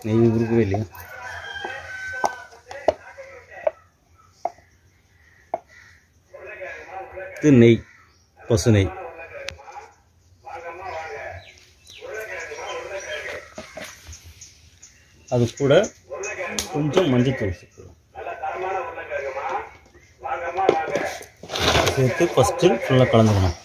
నెయ్యి ఊరికి వెళ్ళి இது நெய் பசு நெய் அது கூட கொஞ்சம் மஞ்சத்தூள் சேர்த்துக்கலாம் சேர்த்து ஃபஸ்ட்டு ஃபுல்லாக கலந்துக்கணும்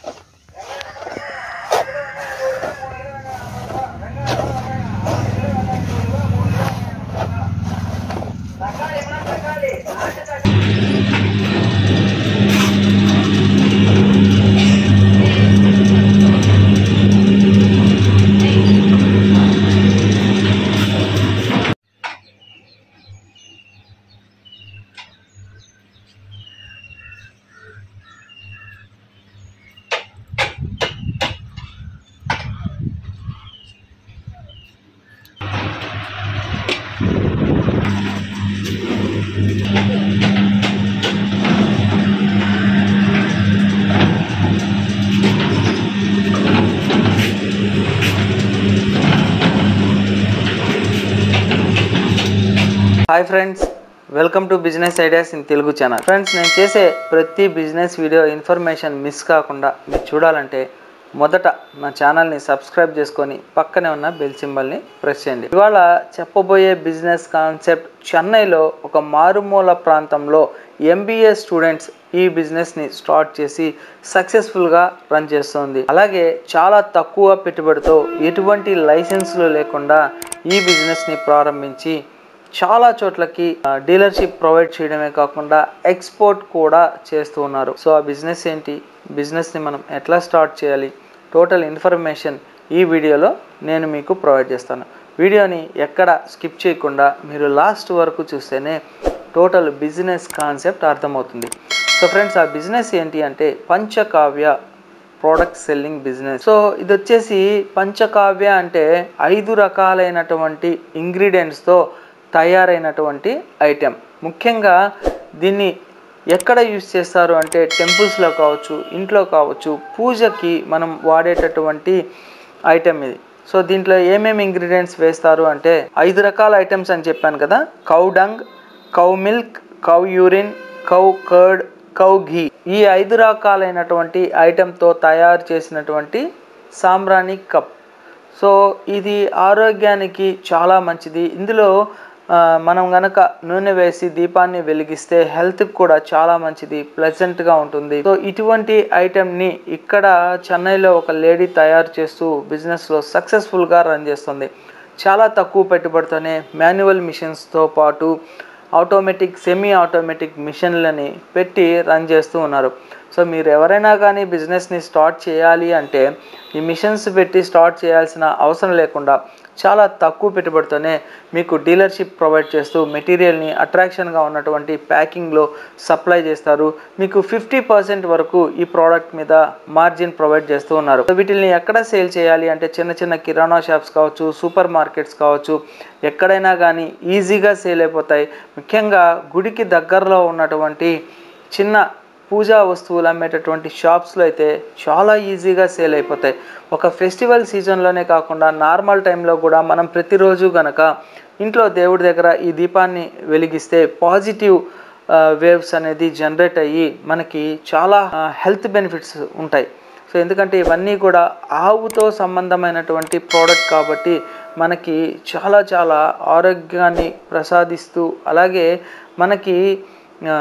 hi friends welcome to business ideas in Telugu channel friends నేను చేసే ప్రతి బిజినెస్ వీడియో ఇన్ఫర్మేషన్ మిస్ కాకుండా మీరు చూడాలంటే మొదట నా ఛానల్ని సబ్స్క్రైబ్ చేసుకొని పక్కనే ఉన్న బెల్ సింబల్ని ప్రెస్ చేయండి ఇవాళ చెప్పబోయే బిజినెస్ కాన్సెప్ట్ చెన్నైలో ఒక మారుమూల ప్రాంతంలో ఎంబీఏ స్టూడెంట్స్ ఈ బిజినెస్ని స్టార్ట్ చేసి సక్సెస్ఫుల్గా రన్ చేస్తుంది అలాగే చాలా తక్కువ పెట్టుబడితో ఎటువంటి లైసెన్స్లు లేకుండా ఈ బిజినెస్ని ప్రారంభించి చాలా చోట్లకి డీలర్షిప్ ప్రొవైడ్ చేయడమే కాకుండా ఎక్స్పోర్ట్ కూడా చేస్తూ ఉన్నారు సో ఆ బిజినెస్ ఏంటి బిజినెస్ని మనం ఎట్లా స్టార్ట్ చేయాలి టోటల్ ఇన్ఫర్మేషన్ ఈ వీడియోలో నేను మీకు ప్రొవైడ్ చేస్తాను వీడియోని ఎక్కడ స్కిప్ చేయకుండా మీరు లాస్ట్ వరకు చూస్తేనే టోటల్ బిజినెస్ కాన్సెప్ట్ అర్థమవుతుంది సో ఫ్రెండ్స్ ఆ బిజినెస్ ఏంటి అంటే Panchagavya product selling business so ఇది వచ్చేసి పంచకావ్య అంటే ఐదు రకాలైనటువంటి ఇంగ్రీడియంట్స్తో తయారైనటువంటి ఐటెం ముఖ్యంగా దీన్ని ఎక్కడ యూస్ చేస్తారు అంటే టెంపుల్స్లో కావచ్చు ఇంట్లో కావచ్చు పూజకి మనం వాడేటటువంటి ఐటెం ఇది సో దీంట్లో ఏమేమి ఇంగ్రీడియంట్స్ వేస్తారు అంటే ఐదు రకాల ఐటమ్స్ అని చెప్పాను కదా cow dung cow milk cow urine cow curd cow ghee ఈ ఐదు రకాలైనటువంటి ఐటెంతో తయారు చేసినటువంటి సాంబ్రాణి కప్ సో ఇది ఆరోగ్యానికి చాలా మంచిది ఇందులో ఆ, మనం గనక నూనె వేసి దీపాన్ని వెలిగిస్తే హెల్త్కి కూడా చాలా మంచిది ప్లెజెంట్గా ఉంటుంది సో ఇటువంటి ఐటెంని ఇక్కడ చెన్నైలో ఒక లేడీ తయారు చేస్తూ బిజినెస్లో సక్సెస్ఫుల్గా రన్ చేస్తుంది చాలా తక్కువ పెట్టుబడితోనే మాన్యువల్ మిషన్స్తో పాటు ఆటోమేటిక్ సెమీ ఆటోమేటిక్ మిషన్లని పెట్టి రన్ చేస్తూ ఉన్నారు సో మీరు ఎవరైనా కానీ బిజినెస్ని స్టార్ట్ చేయాలి అంటే ఈ మిషన్స్ పెట్టి స్టార్ట్ చేయాల్సిన అవసరం లేకుండా చాలా తక్కువ పెట్టుబడితోనే మీకు డీలర్షిప్ ప్రొవైడ్ చేస్తూ మెటీరియల్ని అట్రాక్షన్గా ఉన్నటువంటి ప్యాకింగ్లో సప్లై చేస్తారు మీకు ఫిఫ్టీ పర్సెంట్ వరకు ఈ ప్రోడక్ట్ మీద మార్జిన్ ప్రొవైడ్ చేస్తూ ఉన్నారు సో వీటిని ఎక్కడ సేల్ చేయాలి అంటే చిన్న చిన్న కిరాణా షాప్స్ కావచ్చు సూపర్ మార్కెట్స్ కావచ్చు ఎక్కడైనా కానీ ఈజీగా సేల్ అయిపోతాయి ముఖ్యంగా గుడికి దగ్గరలో ఉన్నటువంటి చిన్న పూజా వస్తువులు అమ్మేటటువంటి షాప్స్లో అయితే చాలా ఈజీగా సేల్ అయిపోతాయి ఒక ఫెస్టివల్ సీజన్లోనే కాకుండా నార్మల్ టైంలో కూడా మనం ప్రతిరోజు గనక ఇంట్లో దేవుడి దగ్గర ఈ దీపాన్ని వెలిగిస్తే పాజిటివ్ వేవ్స్ అనేది జనరేట్ అయ్యి మనకి చాలా హెల్త్ బెనిఫిట్స్ ఉంటాయి సో ఎందుకంటే ఇవన్నీ కూడా ఆవుతో సంబంధమైనటువంటి ప్రోడక్ట్ కాబట్టి మనకి చాలా చాలా ఆరోగ్యాన్ని ప్రసాదిస్తూ అలాగే మనకి ఆ,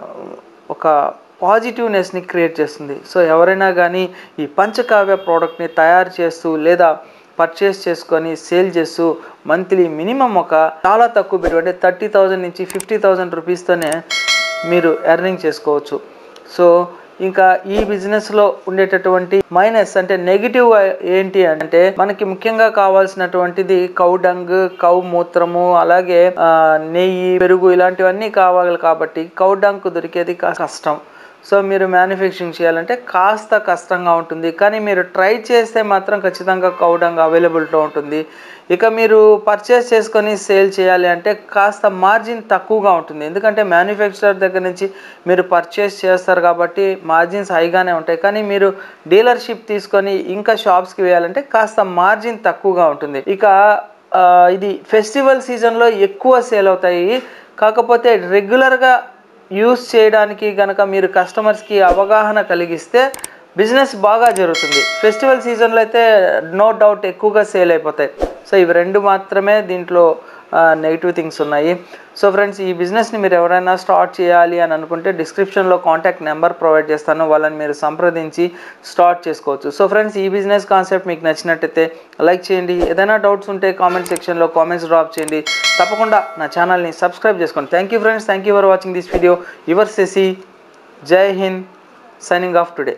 ఒక పాజిటివ్నెస్ని క్రియేట్ చేస్తుంది సో ఎవరైనా కానీ ఈ పంచకావ్య ప్రోడక్ట్ని తయారు చేస్తూ లేదా పర్చేస్ చేసుకొని సేల్ చేస్తూ మంత్లీ మినిమం ఒక చాలా తక్కువ పెట్టుబడి థర్టీ థౌజండ్ నుంచి ఫిఫ్టీ థౌజండ్ రూపీస్తోనే మీరు ఎర్నింగ్ చేసుకోవచ్చు సో ఇంకా ఈ బిజినెస్లో ఉండేటటువంటి మైనస్ అంటే నెగిటివ్ ఏంటి అంటే మనకి ముఖ్యంగా కావాల్సినటువంటిది కౌ డంగ్ కౌ మూత్రము అలాగే ఆ, నెయ్యి పెరుగు ఇలాంటివన్నీ కావాలి కాబట్టి కౌ డంగ్ దొరికేది కా- కష్టం సో మీరు మ్యానుఫ్యాక్చరింగ్ చేయాలంటే కాస్త కష్టంగా ఉంటుంది కానీ మీరు ట్రై చేస్తే మాత్రం ఖచ్చితంగా కౌడంగా అవైలబిలిటీ ఉంటుంది ఇక మీరు పర్చేస్ చేసుకొని సేల్ చేయాలి అంటే కాస్త మార్జిన్ తక్కువగా ఉంటుంది ఎందుకంటే మ్యానుఫ్యాక్చరర్ దగ్గర నుంచి మీరు పర్చేస్ చేస్తారు కాబట్టి మార్జిన్స్ హైగానే ఉంటాయి కానీ మీరు డీలర్షిప్ తీసుకొని ఇంకా షాప్స్కి వేయాలంటే కాస్త మార్జిన్ తక్కువగా ఉంటుంది ఇక ఆ, ఇది ఫెస్టివల్ సీజన్లో ఎక్కువ సేల్ అవుతాయి కాకపోతే రెగ్యులర్గా యూస్ చేయడానికి కనుక మీరు కస్టమర్స్కి అవగాహన కలిగిస్తే బిజినెస్ బాగా జరుగుతుంది ఫెస్టివల్ సీజన్లో అయితే నో డౌట్ ఎక్కువగా సేల్ అయిపోతాయి సో ఇవి రెండు మాత్రమే దీంట్లో నెగిటివ్ థింగ్స్ ఉన్నాయి సో ఫ్రెండ్స్ ఈ బిజినెస్ని మీరు ఎవరైనా స్టార్ట్ చేయాలి అని అనుకుంటే డిస్క్రిప్షన్లో కాంటాక్ట్ నెంబర్ ప్రొవైడ్ చేస్తాను వాళ్ళని మీరు సంప్రదించి స్టార్ట్ చేసుకోవచ్చు సో ఫ్రెండ్స్ ఈ బిజినెస్ కాన్సెప్ట్ మీకు నచ్చినట్టయితే లైక్ చేయండి ఏదైనా డౌట్స్ ఉంటే కామెంట్ సెక్షన్లో కామెంట్స్ డ్రాప్ చేయండి తప్పకుండా నా ఛానల్ని సబ్స్క్రైబ్ చేసుకోండి thank you friends thank you for watching this video your సెసి జై Hind signing off today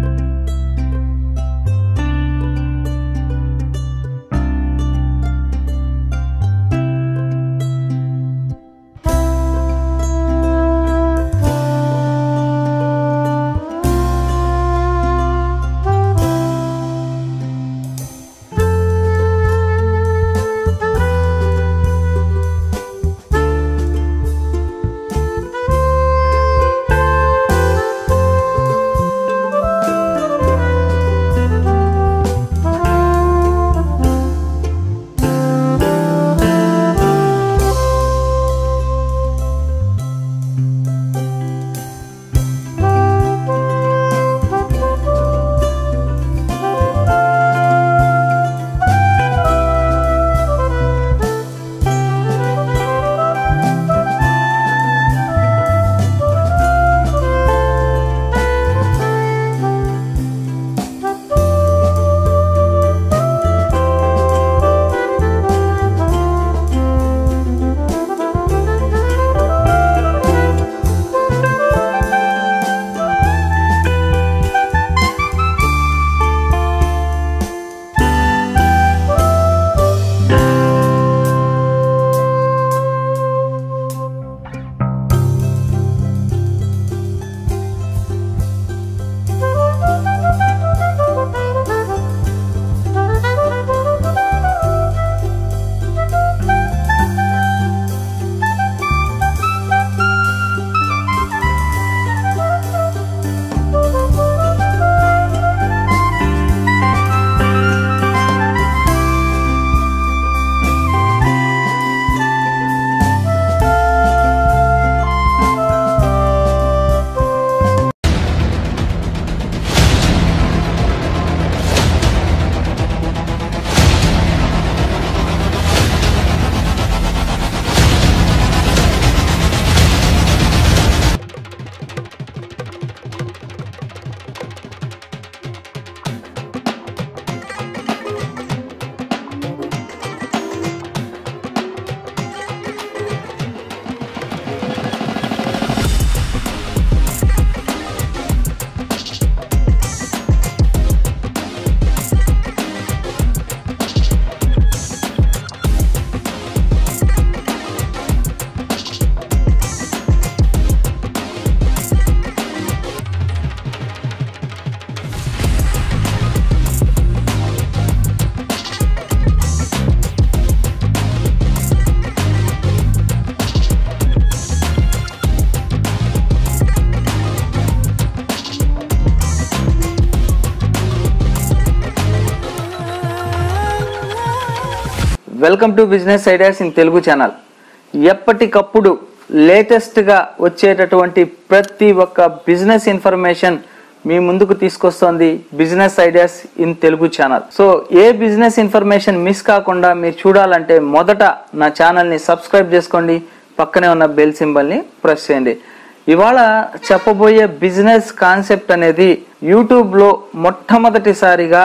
welcome to business ideas in Telugu channel ఎప్పటికప్పుడు లేటెస్ట్గా వచ్చేటటువంటి ప్రతి ఒక్క బిజినెస్ ఇన్ఫర్మేషన్ మీ ముందుకు తీసుకొస్తోంది business ideas in Telugu channel so ఏ బిజినెస్ ఇన్ఫర్మేషన్ మిస్ కాకుండా మీరు చూడాలంటే మొదట నా ఛానల్ని సబ్స్క్రైబ్ చేసుకోండి పక్కనే ఉన్న బెల్ సింబల్ని ప్రెస్ చేయండి ఇవాళ చెప్పబోయే బిజినెస్ కాన్సెప్ట్ అనేది యూట్యూబ్లో మొట్టమొదటిసారిగా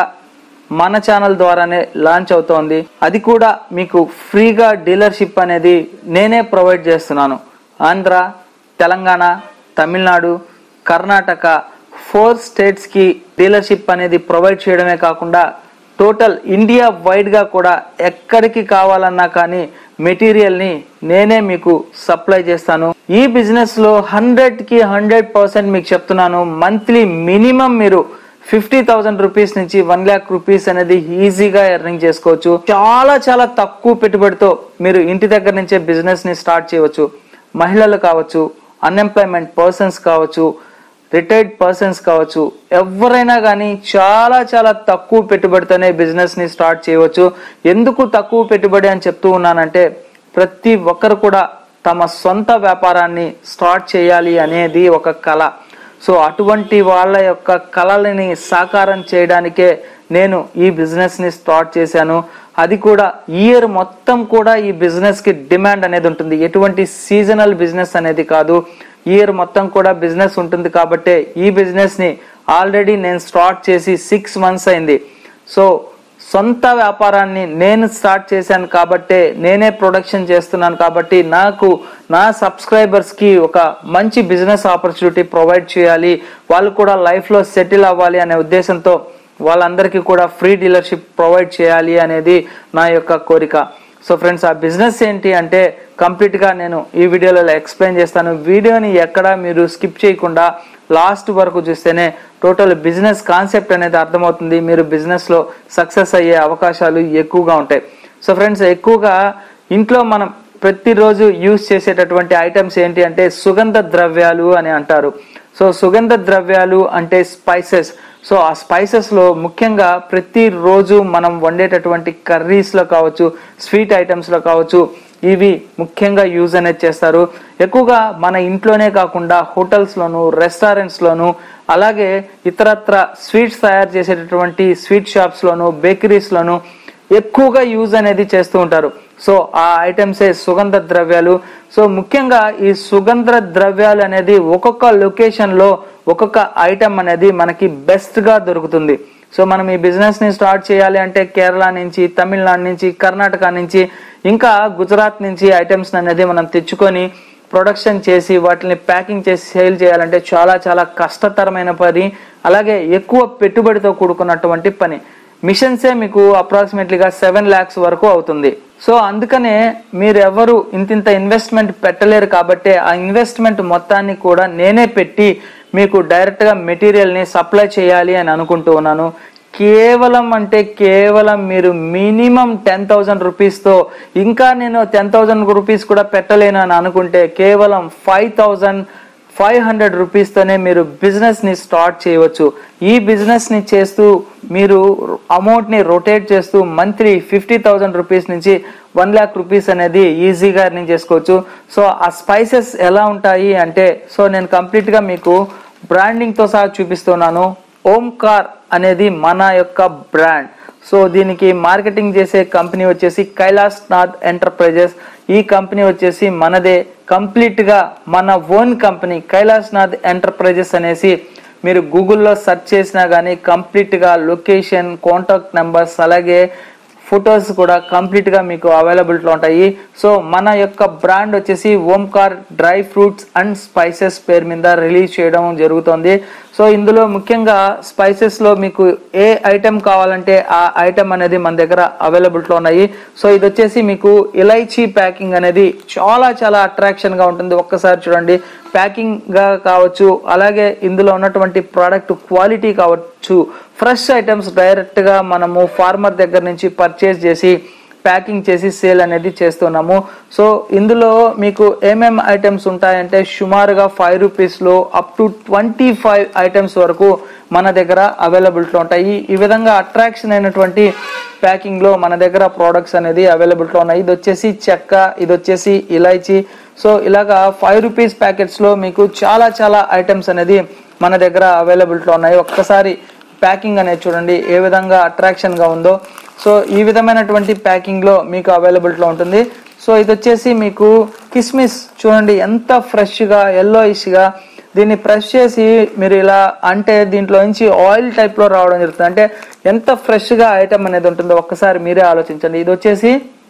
మన ఛానల్ ద్వారానే లాంచ్ అవుతోంది అది కూడా మీకు ఫ్రీగా డీలర్షిప్ అనేది నేనే ప్రొవైడ్ చేస్తున్నాను ఆంధ్ర తెలంగాణ తమిళనాడు కర్ణాటక ఫోర్ స్టేట్స్కి డీలర్షిప్ అనేది ప్రొవైడ్ చేయడమే కాకుండా టోటల్ ఇండియా వైడ్గా కూడా ఎక్కడికి కావాలన్నా కానీ మెటీరియల్ని నేనే మీకు సప్లై చేస్తాను ఈ బిజినెస్లో హండ్రెడ్కి హండ్రెడ్ పర్సెంట్ మీకు చెప్తున్నాను మంత్లీ మినిమం మీరు ఫిఫ్టీ థౌసండ్ రూపీస్ నుంచి వన్ ల్యాక్ రూపీస్ అనేది ఈజీగా ఎర్నింగ్ చేసుకోవచ్చు చాలా చాలా తక్కువ పెట్టుబడితో మీరు ఇంటి దగ్గర నుంచే బిజినెస్ ని స్టార్ట్ చేయవచ్చు మహిళలు కావచ్చు అన్ఎంప్లాయ్మెంట్ పర్సన్స్ కావచ్చు రిటైర్డ్ పర్సన్స్ కావచ్చు ఎవరైనా కానీ చాలా చాలా తక్కువ పెట్టుబడితోనే బిజినెస్ ని స్టార్ట్ చేయవచ్చు ఎందుకు తక్కువ పెట్టుబడి అని చెప్తూ ఉన్నానంటే ప్రతి ఒక్కరు కూడా తమ సొంత వ్యాపారాన్ని స్టార్ట్ చేయాలి అనేది ఒక కళ సో అటువంటి వాళ్ళ యొక్క కళలని సాకారం చేయడానికే నేను ఈ బిజినెస్ ని స్టార్ట్ చేశాను అది కూడా ఇయర్ మొత్తం కూడా ఈ బిజినెస్ కి డిమాండ్ అనేది ఉంటుంది ఎటువంటి సీజనల్ బిజినెస్ అనేది కాదు ఇయర్ మొత్తం కూడా బిజినెస్ ఉంటుంది కాబట్టి ఈ బిజినెస్ ని ఆల్రెడీ నేను స్టార్ట్ చేసి సిక్స్ మంత్స్ అయింది సో సొంత వ్యాపారాన్ని నేను స్టార్ట్ చేశాను కాబట్టే నేనే ప్రొడక్షన్ చేస్తున్నాను కాబట్టి నాకు నా సబ్స్క్రైబర్స్ కి ఒక మంచి బిజినెస్ ఆపర్చునిటీ ప్రొవైడ్ చేయాలి వాళ్ళు కూడా లైఫ్ లో సెటిల్ అవ్వాలి అనే ఉద్దేశంతో వాళ్ళందరికీ కూడా ఫ్రీ డీలర్షిప్ ప్రొవైడ్ చేయాలి అనేది నా యొక్క కోరిక సో ఫ్రెండ్స్ ఆ బిజినెస్ ఏంటి అంటే కంప్లీట్ గా నేను ఈ వీడియోలో ఎక్స్ప్లెయిన్ చేస్తాను వీడియోని ఎక్కడ మీరు స్కిప్ చేయకుండా లాస్ట్ వరకు చూస్తేనే టోటల్ బిజినెస్ కాన్సెప్ట్ అనేది అర్థమవుతుంది మీరు బిజినెస్ లో సక్సెస్ అయ్యే అవకాశాలు ఎక్కువగా ఉంటాయి సో ఫ్రెండ్స్ ఎక్కువగా ఇంట్లో మనం ప్రతిరోజు యూజ్ చేసేటటువంటి ఐటమ్స్ ఏంటి అంటే సుగంధ ద్రవ్యాలు అని అంటారు సో సుగంధ ద్రవ్యాలు అంటే స్పైసెస్ సో ఆ స్పైసెస్ లో ముఖ్యంగా ప్రతిరోజు మనం వండేటటువంటి కర్రీస్ లో కావచ్చు స్వీట్ ఐటమ్స్ లో కావచ్చు ఇవి ముఖ్యంగా యూజ్ అనేది చేస్తారు ఎక్కువగా మన ఇంట్లోనే కాకుండా హోటల్స్ లోను రెస్టారెంట్స్ లోను అలాగే ఇతరత్ర స్వీట్స్ తయారు చేసేటటువంటి స్వీట్ షాప్స్ లోను బేకరీస్ లోను ఎక్కువగా యూజ్ అనేది చేస్తూ ఉంటారు సో ఆ ఐటమ్సే సుగంధ ద్రవ్యాలు సో ముఖ్యంగా ఈ సుగంధ ద్రవ్యాలు అనేది ఒక్కొక్క లొకేషన్ లో ఒక్కొక్క ఐటమ్ అనేది మనకి బెస్ట్ గా దొరుకుతుంది సో మనం ఈ బిజినెస్ ని స్టార్ట్ చేయాలి అంటే కేరళ నుంచి తమిళనాడు నుంచి కర్ణాటక నుంచి ఇంకా గుజరాత్ నుంచి ఐటమ్స్ అనేది మనం తెచ్చుకొని ప్రొడక్షన్ చేసి వాటిని ప్యాకింగ్ చేసి సేల్ చేయాలంటే చాలా చాలా కష్టతరమైన పని అలాగే ఎక్కువ పెట్టుబడితో కూడుకున్నటువంటి పని మిషన్సే మీకు అప్రాక్సిమేట్లీగా సెవెన్ ల్యాక్స్ వరకు అవుతుంది సో అందుకనే మీరు ఎవరు ఇంతింత ఇన్వెస్ట్మెంట్ పెట్టలేరు కాబట్టి ఆ ఇన్వెస్ట్మెంట్ మొత్తాన్ని కూడా నేనే పెట్టి మీకు డైరెక్ట్గా మెటీరియల్ని సప్లై చేయాలి అని అనుకుంటూ ఉన్నాను కేవలం అంటే కేవలం మీరు మినిమం టెన్ థౌజండ్ రూపీస్తో ఇంకా నేను టెన్ థౌజండ్ రూపీస్ కూడా పెట్టలేను అని అనుకుంటే కేవలం ఫైవ్ థౌజండ్ ఫైవ్ హండ్రెడ్ రూపీస్తోనే మీరు బిజినెస్ని స్టార్ట్ చేయవచ్చు ఈ బిజినెస్ని చేస్తూ మీరు అమౌంట్ని రొటేట్ చేస్తూ మంత్లీ ఫిఫ్టీ థౌజండ్ రూపీస్ నుంచి వన్ ల్యాక్ రూపీస్ అనేది ఈజీగా ఎర్నింగ్ చేసుకోవచ్చు సో ఆ స్పైసెస్ ఎలా ఉంటాయి అంటే సో నేను కంప్లీట్గా మీకు బ్రాండింగ్తో సహా చూపిస్తున్నాను ఓంకార్ అనేది మన యొక్క బ్రాండ్ సో దీనికి మార్కెటింగ్ చేసే కంపెనీ వచ్చేసి కైలాస్ నాథ్ ఎంటర్ప్రైజెస్ ఈ కంపెనీ వచ్చేసి మనదే కంప్లీట్ గా మన own company Kailash Nath enterprises అనేసి మీరు గూగుల్లో సెర్చ్ చేసినా కానీ కంప్లీట్ గా లొకేషన్ కాంటాక్ట్ నెంబర్స్ అలాగే ఫొటోస్ కూడా కంప్లీట్ గా మీకు అవైలబిలిటీలో ఉంటాయి సో మన యొక్క బ్రాండ్ వచ్చేసి Omkar dry fruits and spices పేరు మీద రిలీజ్ చేయడం జరుగుతుంది సో ఇందులో ముఖ్యంగా స్పైసెస్ లో మీకు ఏ ఐటెం కావాలంటే ఆ ఐటెం అనేది మన దగ్గర అవైలబిలిటీలో ఉన్నాయి సో ఇది వచ్చేసి మీకు ఇలైచీ ప్యాకింగ్ అనేది చాలా చాలా అట్రాక్షన్ గా ఉంటుంది ఒక్కసారి చూడండి ప్యాకింగ్ గా కావచ్చు అలాగే ఇందులో ఉన్నటువంటి ప్రోడక్ట్ క్వాలిటీ కావచ్చు ఫ్రెష్ ఐటమ్స్ డైరెక్ట్ గా మనము ఫార్మర్ దగ్గర నుంచి పర్చేస్ చేసి ప్యాకింగ్ చేసి సేల్ అనేది చేస్తున్నాము సో ఇందులో మీకు ఏమేం ఐటమ్స్ ఉంటాయంటే సుమారుగా ఫైవ్ రూపీస్లో up to twenty five items వరకు మన దగ్గర అవైలబిలిటీలో ఉంటాయి ఈ విధంగా అట్రాక్షన్ అయినటువంటి ప్యాకింగ్లో మన దగ్గర ప్రోడక్ట్స్ అనేది అవైలబిలిటీలో ఉన్నాయి ఇది వచ్చేసి చెక్క ఇది వచ్చేసి ఇలాచీ సో ఇలాగా ఫైవ్ రూపీస్ ప్యాకెట్స్లో మీకు చాలా చాలా ఐటమ్స్ అనేది మన దగ్గర అవైలబిలిటీలో ఉన్నాయి ఒక్కసారి ప్యాకింగ్ అనేది చూడండి ఏ విధంగా అట్రాక్షన్గా ఉందో సో ఈ విధమైనటువంటి ప్యాకింగ్లో మీకు అవైలబిలిటీలో ఉంటుంది సో ఇది వచ్చేసి మీకు కిస్మిస్ చూడండి ఎంత ఫ్రెష్గా ఎల్లోయిష్గా దీన్ని ప్రెస్ చేసి మీరు ఇలా అంటే దీంట్లో నుంచి ఆయిల్ టైప్లో రావడం జరుగుతుంది అంటే ఎంత ఫ్రెష్గా ఐటమ్ అనేది ఉంటుందో ఒక్కసారి మీరే ఆలోచించండి ఇది వచ్చేసి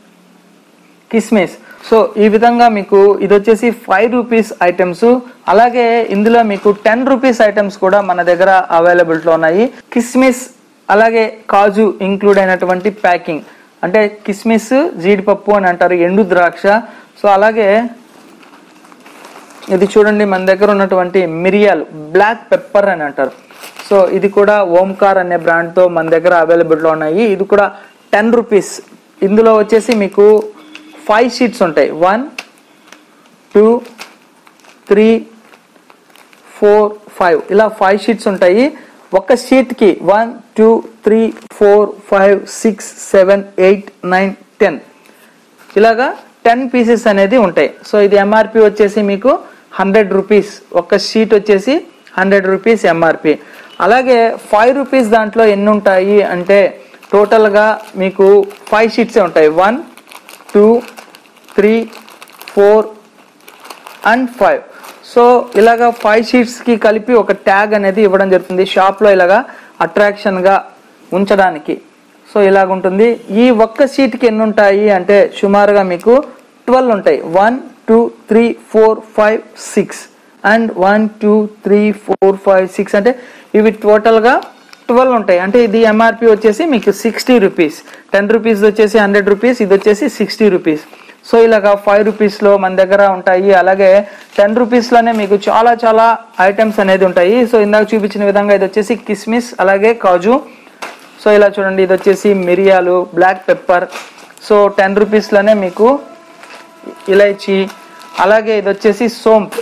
కిస్మిస్ సో ఈ విధంగా మీకు ఇది వచ్చేసి ఫైవ్ రూపీస్ ఐటమ్స్ అలాగే ఇందులో మీకు టెన్ రూపీస్ ఐటమ్స్ కూడా మన దగ్గర అవైలబిలిటీలో ఉన్నాయి కిస్మిస్ అలాగే కాజు ఇంక్లూడ్ అయినటువంటి ప్యాకింగ్ అంటే కిస్మిస్ జీడిపప్పు అని అంటారు ఎండు ద్రాక్ష సో అలాగే ఇది చూడండి మన దగ్గర ఉన్నటువంటి మిరియాలు బ్లాక్ పెప్పర్ అని అంటారు సో ఇది కూడా ఓంకార్ అనే బ్రాండ్తో మన దగ్గర అవైలబిలిటీలో ఉన్నాయి ఇది కూడా టెన్ రూపీస్ ఇందులో వచ్చేసి మీకు ఫైవ్ షీట్స్ ఉంటాయి one two three four five ఇలా ఫైవ్ షీట్స్ ఉంటాయి ఒక షీట్కి one two three four five six seven eight nine ten ఇలాగా టెన్ పీసెస్ అనేది ఉంటాయి సో ఇది ఎంఆర్పి వచ్చేసి మీకు హండ్రెడ్ రూపీస్ ఒక షీట్ వచ్చేసి హండ్రెడ్ రూపీస్ ఎంఆర్పి అలాగే ఫైవ్ రూపీస్ దాంట్లో ఎన్ని ఉంటాయి అంటే టోటల్గా మీకు ఫైవ్ షీట్సే ఉంటాయి one two three four and five so ఇలాగా ఫైవ్ షీట్స్కి కలిపి ఒక ట్యాగ్ అనేది ఇవ్వడం జరుగుతుంది షాప్లో ఇలాగా అట్రాక్షన్గా ఉంచడానికి సో ఇలాగ ఉంటుంది ఈ ఒక్క షీట్కి ఎన్ని ఉంటాయి అంటే సుమారుగా మీకు ట్వెల్వ్ ఉంటాయి one two three four five six and one two three four five six అంటే ఇవి టోటల్గా ట్వెల్వ్ ఉంటాయి అంటే ఇది ఎంఆర్పి వచ్చేసి మీకు సిక్స్టీ రూపీస్ టెన్ రూపీస్ వచ్చేసి హండ్రెడ్ రూపీస్ ఇది వచ్చేసి సిక్స్టీ రూపీస్ సో ఇలాగా ఫైవ్ రూపీస్లో మన దగ్గర ఉంటాయి అలాగే టెన్ రూపీస్లోనే మీకు చాలా చాలా ఐటమ్స్ అనేది ఉంటాయి సో ఇందాక చూపించిన విధంగా ఇది వచ్చేసి కిస్మిస్ అలాగే కాజు సో ఇలా చూడండి ఇది వచ్చేసి మిరియాలు బ్లాక్ పెప్పర్ సో టెన్ రూపీస్లోనే మీకు ఇలైచి అలాగే ఇది వచ్చేసి సోంప్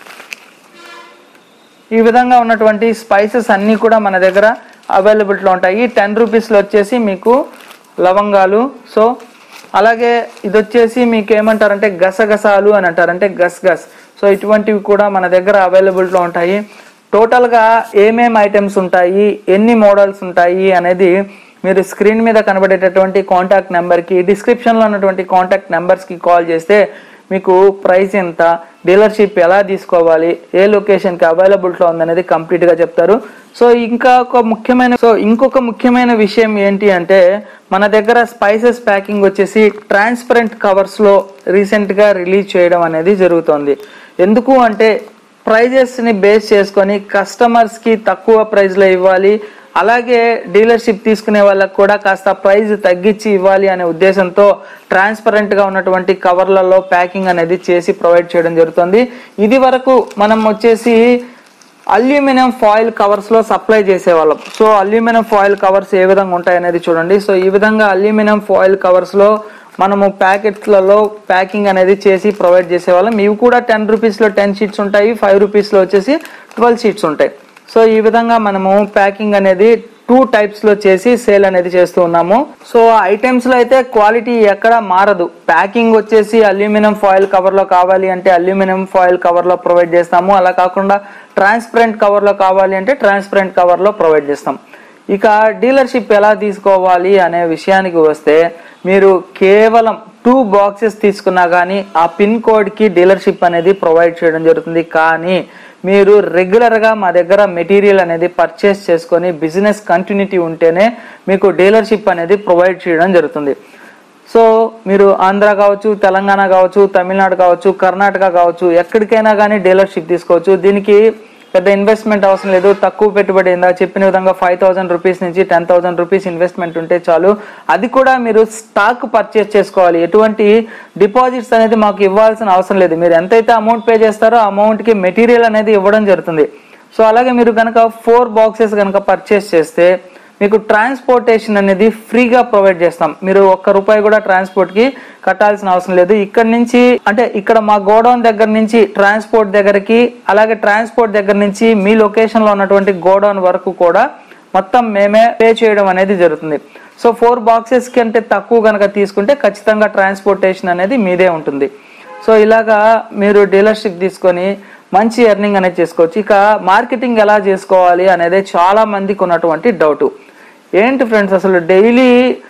ఈ విధంగా ఉన్నటువంటి స్పైసెస్ అన్నీ కూడా మన దగ్గర అవైలబిలిటీలో ఉంటాయి టెన్ రూపీస్లో వచ్చేసి మీకు లవంగాలు సో అలాగే ఇది వచ్చేసి మీకు ఏమంటారంటే గసగసాలు అని అంటారు అంటే గస్ గస్ సో ఇటువంటివి కూడా మన దగ్గర అవైలబిలిటీలో ఉంటాయి టోటల్గా ఏమేం ఐటమ్స్ ఉంటాయి ఎన్ని మోడల్స్ ఉంటాయి అనేది మీరు స్క్రీన్ మీద కనబడేటటువంటి కాంటాక్ట్ నెంబర్కి డిస్క్రిప్షన్లో ఉన్నటువంటి కాంటాక్ట్ నెంబర్స్కి కాల్ చేస్తే మీకు ప్రైస్ ఎంత డీలర్షిప్ ఎలా తీసుకోవాలి ఏ లొకేషన్కి అవైలబిలిటీలో ఉందనేది కంప్లీట్గా చెప్తారు సో ఇంకా ఒక ముఖ్యమైన సో ఇంకొక ముఖ్యమైన విషయం ఏంటి అంటే మన దగ్గర స్పైసెస్ ప్యాకింగ్ వచ్చేసి ట్రాన్స్పరెంట్ కవర్స్లో రీసెంట్గా రిలీజ్ చేయడం అనేది జరుగుతుంది ఎందుకు అంటే ప్రైజెస్ని బేస్ చేసుకొని కస్టమర్స్కి తక్కువ ప్రైస్లో ఇవ్వాలి అలాగే డీలర్షిప్ తీసుకునే వాళ్ళకి కూడా కాస్త ప్రైస్ తగ్గించి ఇవ్వాలి అనే ఉద్దేశంతో ట్రాన్స్పరెంట్గా ఉన్నటువంటి కవర్లలో ప్యాకింగ్ అనేది చేసి ప్రొవైడ్ చేయడం జరుగుతుంది ఇది వరకు మనం వచ్చేసి అల్యూమినియం ఫాయిల్ కవర్స్ లో సప్లై చేసేవాళ్ళం సో అల్యూమినియం ఫాయిల్ కవర్స్ ఏ విధంగా ఉంటాయి అనేది చూడండి సో ఈ విధంగా అల్యూమినియం ఫాయిల్ కవర్స్ లో మనము ప్యాకెట్లలో ప్యాకింగ్ అనేది చేసి ప్రొవైడ్ చేసేవాళ్ళం ఇవి కూడా టెన్ రూపీస్లో టెన్ షీట్స్ ఉంటాయి ఫైవ్ రూపీస్లో వచ్చేసి ట్వెల్వ్ షీట్స్ ఉంటాయి సో ఈ విధంగా మనము ప్యాకింగ్ అనేది టూ టైప్స్ లో చేసి సేల్ అనేది చేస్తూ ఉన్నాము సో ఐటమ్స్ లో అయితే క్వాలిటీ ఎక్కడ మారదు ప్యాకింగ్ వచ్చేసి అల్యూమినియం ఫాయిల్ కవర్ లో కావాలి అంటే అల్యూమినియం ఫాయిల్ కవర్ లో ప్రొవైడ్ చేస్తాము అలా కాకుండా ట్రాన్స్పరెంట్ కవర్ లో కావాలి అంటే ట్రాన్స్పరెంట్ కవర్ లో ప్రొవైడ్ చేస్తాం ఇక డీలర్షిప్ ఎలా తీసుకోవాలి అనే విషయానికి వస్తే మీరు కేవలం టూ బాక్సెస్ తీసుకున్నా కానీ ఆ పిన్ కోడ్కి డీలర్షిప్ అనేది ప్రొవైడ్ చేయడం జరుగుతుంది కానీ మీరు రెగ్యులర్గా మా దగ్గర మెటీరియల్ అనేది పర్చేస్ చేసుకొని బిజినెస్ కంటిన్యూటీ ఉంటేనే మీకు డీలర్షిప్ అనేది ప్రొవైడ్ చేయడం జరుగుతుంది సో మీరు ఆంధ్ర కావచ్చు తెలంగాణ కావచ్చు తమిళనాడు కావచ్చు కర్ణాటక కావచ్చు ఎక్కడికైనా కానీ డీలర్షిప్ తీసుకోవచ్చు దీనికి పెద్ద ఇన్వెస్ట్మెంట్ అవసరం లేదు తక్కువ పెట్టుబడి ఇందా చెప్పిన విధంగా ఫైవ్ థౌసండ్ రూపీస్ నుంచి టెన్ థౌసండ్ రూపీస్ ఇన్వెస్ట్మెంట్ ఉంటే చాలు అది కూడా మీరు స్టాక్ పర్చేస్ చేసుకోవాలి ఎటువంటి డిపాజిట్స్ అనేది మాకు ఇవ్వాల్సిన అవసరం లేదు మీరు ఎంతైతే అమౌంట్ పే చేస్తారో ఆ అమౌంట్కి మెటీరియల్ అనేది ఇవ్వడం జరుగుతుంది సో అలాగే మీరు కనుక ఫోర్ బాక్సెస్ కనుక పర్చేస్ చేస్తే మీకు ట్రాన్స్పోర్టేషన్ అనేది ఫ్రీగా ప్రొవైడ్ చేస్తాం మీరు ఒక్క రూపాయి కూడా ట్రాన్స్పోర్ట్ కి కట్టాల్సిన అవసరం లేదు ఇక్కడ నుంచి అంటే ఇక్కడ మా గోడౌన్ దగ్గర నుంచి ట్రాన్స్పోర్ట్ దగ్గరికి అలాగే ట్రాన్స్పోర్ట్ దగ్గర నుంచి మీ లొకేషన్ లో ఉన్నటువంటి గోడౌన్ వరకు కూడా మొత్తం మేమే పే చేయడం అనేది జరుగుతుంది సో ఫోర్ బాక్సెస్ కంటే తక్కువ కనుక తీసుకుంటే ఖచ్చితంగా ట్రాన్స్పోర్టేషన్ అనేది మీదే ఉంటుంది సో ఇలాగా మీరు డీలర్షిప్ తీసుకొని మంచి ఎర్నింగ్ అనేది చేసుకోవచ్చు ఇక మార్కెటింగ్ ఎలా చేసుకోవాలి అనేది చాలా మందికి ఉన్నటువంటి డౌట్ ఏంటి ఫ్రెండ్స్ అసలు డైలీ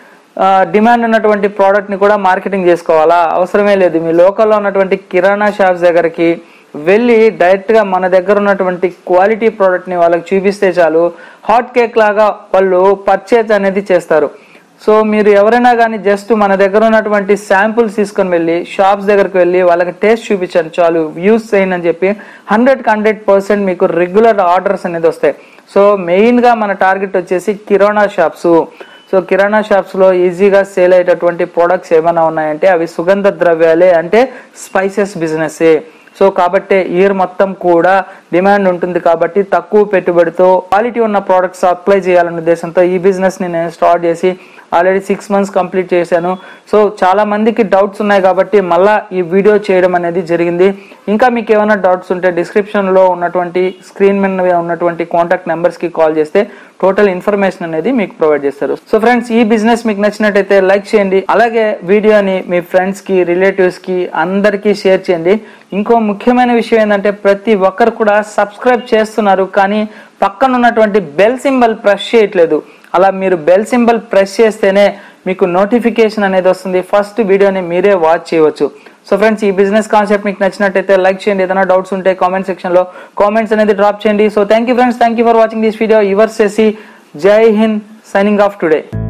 డిమాండ్ ఉన్నటువంటి ప్రోడక్ట్ని కూడా మార్కెటింగ్ చేసుకోవాలా అవసరమే లేదు మీ లోకల్లో ఉన్నటువంటి కిరాణా షాప్స్ దగ్గరికి వెళ్ళి డైరెక్ట్గా మన దగ్గర ఉన్నటువంటి క్వాలిటీ ప్రోడక్ట్ని వాళ్ళకి చూపిస్తే చాలు హాట్ కేక్ లాగా వాళ్ళు పర్చేజ్ అనేది చేస్తారు సో మీరు ఎవరైనా కానీ జస్ట్ మన దగ్గర ఉన్నటువంటి శాంపుల్స్ తీసుకొని వెళ్ళి షాప్స్ దగ్గరికి వెళ్ళి వాళ్ళకి టేస్ట్ చూపించండి చాలు యూస్ చేయండి అని చెప్పి హండ్రెడ్కి హండ్రెడ్ పర్సెంట్ మీకు రెగ్యులర్ ఆర్డర్స్ అనేది వస్తాయి సో మెయిన్గా మన టార్గెట్ వచ్చేసి కిరాణా షాప్స్ సో కిరాణా షాప్స్లో ఈజీగా సేల్ అయ్యేటటువంటి ప్రోడక్ట్స్ ఏమైనా ఉన్నాయంటే అవి సుగంధ ద్రవ్యాలే అంటే స్పైసెస్ బిజినెస్ సో కాబట్టి ఇయర్ మొత్తం కూడా డిమాండ్ ఉంటుంది కాబట్టి తక్కువ పెట్టుబడితో క్వాలిటీ ఉన్న ప్రోడక్ట్స్ అప్లై చేయాలనే ఉద్దేశంతో ఈ బిజినెస్ ని నేను స్టార్ట్ చేసి ఆల్రెడీ సిక్స్ మంత్స్ కంప్లీట్ చేశాను సో చాలా మందికి డౌట్స్ ఉన్నాయి కాబట్టి మళ్ళా ఈ వీడియో చేయడం అనేది జరిగింది ఇంకా మీకు ఏమైనా డౌట్స్ ఉంటే డిస్క్రిప్షన్లో ఉన్నటువంటి స్క్రీన్ మీద ఉన్నటువంటి కాంటాక్ట్ నెంబర్స్కి కాల్ చేస్తే టోటల్ ఇన్ఫర్మేషన్ అనేది మీకు ప్రొవైడ్ చేస్తారు సో ఫ్రెండ్స్ ఈ బిజినెస్ మీకు నచ్చినట్టయితే లైక్ చేయండి అలాగే వీడియోని మీ ఫ్రెండ్స్కి రిలేటివ్స్కి అందరికీ షేర్ చేయండి ఇంకో ముఖ్యమైన విషయం ఏంటంటే ప్రతి ఒక్కరు కూడా సబ్స్క్రైబ్ చేస్తున్నారు కానీ పక్కన ఉన్నటువంటి బెల్ సింబల్ ప్రెస్ చేయట్లేదు అలా మీరు బెల్ సింబల్ ప్రెస్ చేస్తేనే మీకు నోటిఫికేషన్ అనేది వస్తుంది ఫస్ట్ వీడియోని మీరే వాచ్ చేయవచ్చు సో ఫ్రెండ్స్ ఈ బిజినెస్ కాన్సెప్ట్ మీకు నచ్చినట్టయితే లైక్ చేయండి ఏదైనా డౌట్స్ ఉంటే కామెంట్ సెక్షన్లో కామెంట్స్ అనేది డ్రాప్ చేయండి so thank you friends thank you for watching this video your సెసి జై హింద్ సైనింగ్ ఆఫ్ టుడే